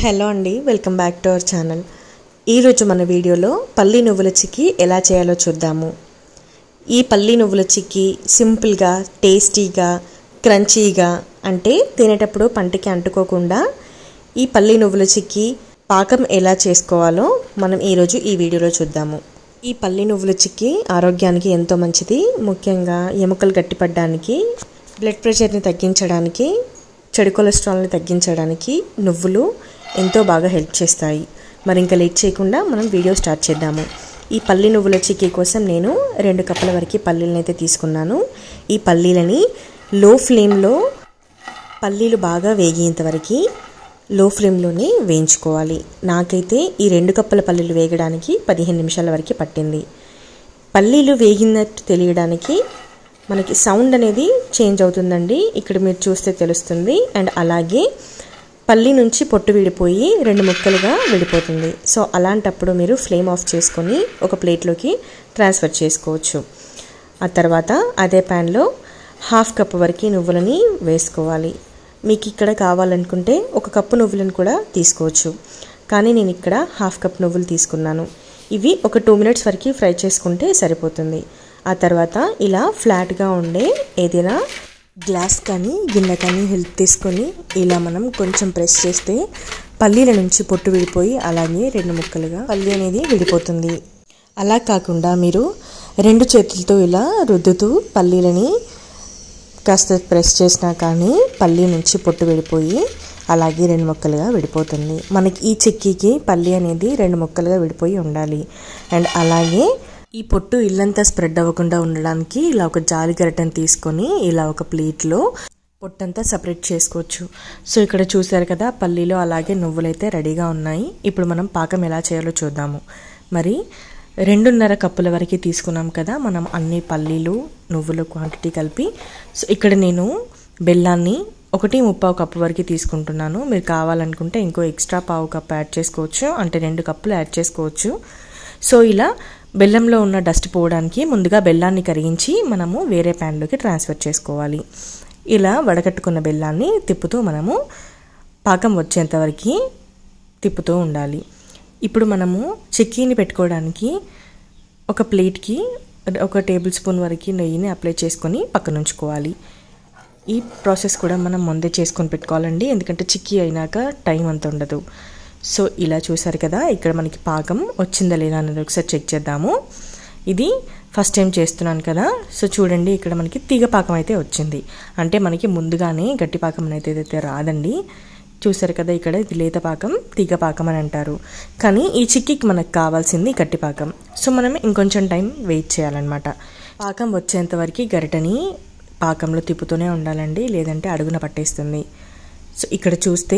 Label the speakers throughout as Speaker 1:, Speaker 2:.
Speaker 1: hello అండి welcome back to our channel ఈరోజు మన వీడియోలో పల్లి నువ్వుల చిక్కీ ఎలా చేయాలో చూద్దాము ఈ పల్లి నువ్వుల చిక్కీ సింపుల్గా టేస్టీగా క్రంచీగా అంటే తినేటప్పుడు పంటికి అంటుకోకుండా ఈ పల్లి నువ్వుల చిక్కీ పాకం ఎలా చేసుకోవాలో మనం ఈరోజు ఈ వీడియోలో చూద్దాము ఈ పల్లి నువ్వుల చిక్కీ ఆరోగ్యానికి ఎంతో మంచిది ముఖ్యంగా ఎముకలు గట్టిపడడానికి బ్లడ్ ప్రెషర్ని తగ్గించడానికి చెడు కొలెస్ట్రాల్ని తగ్గించడానికి నువ్వులు ఎంతో బాగా హెల్ప్ చేస్తాయి మరి ఇంకా లేట్ చేయకుండా మనం వీడియో స్టార్ట్ చేద్దాము ఈ పల్లి నువ్వుల చిక్కీ కోసం నేను రెండు కప్పుల వరకు పల్లీలను అయితే తీసుకున్నాను ఈ పల్లీలని లో ఫ్లేమ్లో పల్లీలు బాగా వేగేంత వరకు లో ఫ్లేమ్లోనే వేయించుకోవాలి నాకైతే ఈ రెండు కప్పుల పల్లీలు వేగడానికి పదిహేను నిమిషాల వరకు పట్టింది పల్లీలు వేగినట్టు తెలియడానికి మనకి సౌండ్ అనేది చేంజ్ అవుతుందండి ఇక్కడ మీరు చూస్తే తెలుస్తుంది అండ్ అలాగే పల్లి నుంచి పొట్టు విడిపోయి రెండు ముక్కలుగా విడిపోతుంది సో అలాంటప్పుడు మీరు ఫ్లేమ్ ఆఫ్ చేసుకొని ఒక ప్లేట్లోకి ట్రాన్స్ఫర్ చేసుకోవచ్చు ఆ తర్వాత అదే ప్యాన్లో హాఫ్ కప్ వరకు నువ్వులని వేసుకోవాలి మీకు ఇక్కడ కావాలనుకుంటే ఒక కప్పు నువ్వులను కూడా తీసుకోవచ్చు కానీ నేను ఇక్కడ హాఫ్ కప్ నువ్వులు తీసుకున్నాను ఇవి ఒక టూ మినిట్స్ వరకు ఫ్రై చేసుకుంటే సరిపోతుంది ఆ తర్వాత ఇలా ఫ్లాట్గా ఉండే ఏదైనా గ్లాస్ కానీ గిన్నె కానీ హెల్ప్ తీసుకొని ఇలా మనం కొంచెం ప్రెస్ చేస్తే పల్లీల నుంచి పొట్టు విడిపోయి అలాగే రెండు ముక్కలుగా పల్లి అనేది విడిపోతుంది అలా కాకుండా మీరు రెండు చేతులతో ఇలా రుద్దుతూ పల్లీలని కాస్త ప్రెస్ చేసినా కానీ పల్లి నుంచి పొట్టు విడిపోయి అలాగే రెండు ముక్కలుగా విడిపోతుంది మనకి ఈ చిక్కీకి పల్లి అనేది రెండు ముక్కలుగా విడిపోయి ఉండాలి అండ్ అలాగే ఈ పొట్టు ఇల్లంతా స్ప్రెడ్ అవ్వకుండా ఉండడానికి ఇలా ఒక జాలి గరటను తీసుకొని ఇలా ఒక ప్లేట్లో పొట్టంతా సపరేట్ చేసుకోవచ్చు సో ఇక్కడ చూసారు కదా పల్లీలో అలాగే నువ్వులైతే రెడీగా ఉన్నాయి ఇప్పుడు మనం పాకం ఎలా చేయాలో చూద్దాము మరి రెండున్నర కప్పుల వరకు తీసుకున్నాం కదా మనం అన్ని పల్లీలు నువ్వుల క్వాంటిటీ కలిపి సో ఇక్కడ నేను బెల్లాన్ని ఒకటి ముప్పావు కప్పు వరకు తీసుకుంటున్నాను మీరు కావాలనుకుంటే ఇంకో ఎక్స్ట్రా పావు కప్పు యాడ్ చేసుకోవచ్చు అంటే రెండు కప్పులు యాడ్ చేసుకోవచ్చు సో ఇలా బెల్లంలో ఉన్న డస్ట్ పోవడానికి ముందుగా బెల్లాన్ని కరిగించి మనము వేరే ప్యాన్లోకి ట్రాన్స్ఫర్ చేసుకోవాలి ఇలా వడకట్టుకున్న బెల్లాన్ని తిప్పుతూ మనము పాకం వచ్చేంత వరకు తిప్పుతూ ఉండాలి ఇప్పుడు మనము చిక్కీని పెట్టుకోవడానికి ఒక ప్లేట్కి ఒక టేబుల్ స్పూన్ వరకు నెయ్యిని అప్లై చేసుకొని పక్కన ఉంచుకోవాలి ఈ ప్రాసెస్ కూడా మనం ముందే చేసుకొని పెట్టుకోవాలండి ఎందుకంటే చిక్కీ అయినాక టైం అంత ఉండదు సో ఇలా చూసారు కదా ఇక్కడ మనకి పాకం వచ్చిందా లేదా అనేది ఒకసారి చెక్ చేద్దాము ఇది ఫస్ట్ టైం చేస్తున్నాను కదా సో చూడండి ఇక్కడ మనకి తీగ పాకం అయితే వచ్చింది అంటే మనకి ముందుగానే గట్టి పాకం అయితే అయితే రాదండి చూసారు కదా ఇక్కడ ఇది లేత పాకం తీగ పాకం అని అంటారు కానీ ఈ చిక్కీకి మనకు కావాల్సింది గట్టి పాకం సో మనం ఇంకొంచెం టైం వెయిట్ చేయాలన్నమాట పాకం వచ్చేంత వరకు గరిటని పాకంలో తిప్పుతూనే ఉండాలండి లేదంటే అడుగున పట్టేస్తుంది సో ఇక్కడ చూస్తే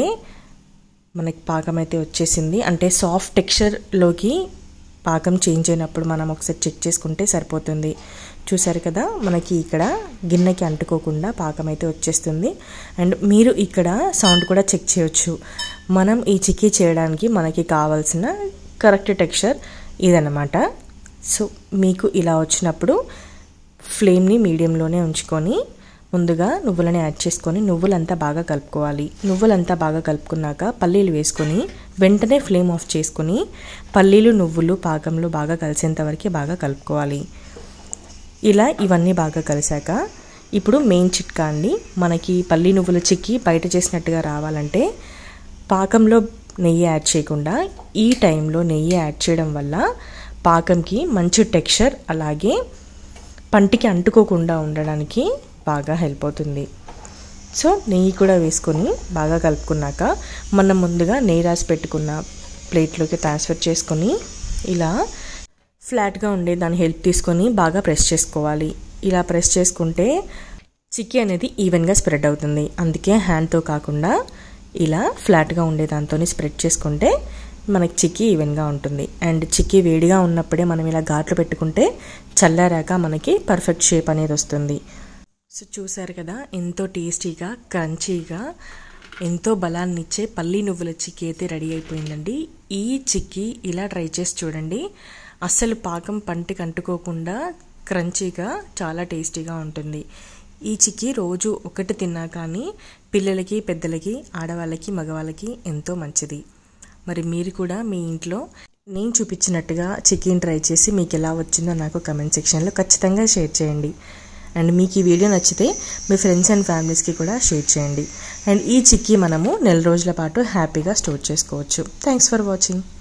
Speaker 1: మనకి పాకం అయితే వచ్చేసింది అంటే సాఫ్ట్ టెక్స్చర్లోకి పాకం చేంజ్ అయినప్పుడు మనం ఒకసారి చెక్ చేసుకుంటే సరిపోతుంది చూసారు కదా మనకి ఇక్కడ గిన్నెకి అంటుకోకుండా పాకం అయితే వచ్చేస్తుంది అండ్ మీరు ఇక్కడ సౌండ్ కూడా చెక్ చేయొచ్చు మనం ఈ చిక్కీ చేయడానికి మనకి కావాల్సిన కరెక్ట్ టెక్స్చర్ ఇదన్నమాట సో మీకు ఇలా వచ్చినప్పుడు ఫ్లేమ్ని మీడియంలోనే ఉంచుకొని ముందుగా నువ్వులని యాడ్ చేసుకొని నువ్వులంతా బాగా కలుపుకోవాలి నువ్వులంతా బాగా కలుపుకున్నాక పల్లీలు వేసుకొని వెంటనే ఫ్లేమ్ ఆఫ్ చేసుకొని పల్లీలు నువ్వులు పాకంలో బాగా కలిసేంత వరకు బాగా కలుపుకోవాలి ఇలా ఇవన్నీ బాగా కలిసాక ఇప్పుడు మెయిన్ చిట్కా అండి మనకి పల్లి నువ్వుల చిక్కి బయట చేసినట్టుగా రావాలంటే పాకంలో నెయ్యి యాడ్ చేయకుండా ఈ టైంలో నెయ్యి యాడ్ చేయడం వల్ల పాకంకి మంచి టెక్స్చర్ అలాగే పంటికి అంటుకోకుండా ఉండడానికి బాగా హెల్ప్ అవుతుంది సో నెయ్యి కూడా వేసుకొని బాగా కలుపుకున్నాక మనం ముందుగా నెయ్యి రాసి పెట్టుకున్న ప్లేట్లోకి ట్రాన్స్ఫర్ చేసుకొని ఇలా ఫ్లాట్గా ఉండే దాని హెల్ప్ తీసుకొని బాగా ప్రెస్ చేసుకోవాలి ఇలా ప్రెస్ చేసుకుంటే చిక్కీ అనేది ఈవెన్గా స్ప్రెడ్ అవుతుంది అందుకే హ్యాండ్తో కాకుండా ఇలా ఫ్లాట్గా ఉండే దాంతో స్ప్రెడ్ చేసుకుంటే మనకి చిక్కీ ఈవెన్గా ఉంటుంది అండ్ చిక్కీ వేడిగా ఉన్నప్పుడే మనం ఇలా ఘాట్లు పెట్టుకుంటే చల్లారాక మనకి పర్ఫెక్ట్ షేప్ అనేది వస్తుంది సో చూసారు కదా ఎంతో టేస్టీగా క్రంచీగా ఎంతో బలాన్ని ఇచ్చే పల్లి నువ్వుల చిక్కీ అయితే రెడీ అయిపోయిందండి ఈ చిక్కీ ఇలా ట్రై చేసి చూడండి అస్సలు పాకం పంటికి అంటుకోకుండా క్రంచీగా చాలా టేస్టీగా ఉంటుంది ఈ చిక్కీ రోజు ఒకటి తిన్నా కానీ పిల్లలకి పెద్దలకి ఆడవాళ్ళకి మగవాళ్ళకి ఎంతో మంచిది మరి మీరు కూడా మీ ఇంట్లో నేను చూపించినట్టుగా చికెన్ ట్రై చేసి మీకు ఎలా వచ్చిందో నాకు కమెంట్ సెక్షన్లో ఖచ్చితంగా షేర్ చేయండి అండ్ మీకు ఈ వీడియో నచ్చితే మీ ఫ్రెండ్స్ అండ్ ఫ్యామిలీస్కి కూడా షేర్ చేయండి అండ్ ఈ చిక్కీ మనము నెల రోజుల పాటు హ్యాపీగా స్టోర్ చేసుకోవచ్చు థ్యాంక్స్ ఫర్ వాచింగ్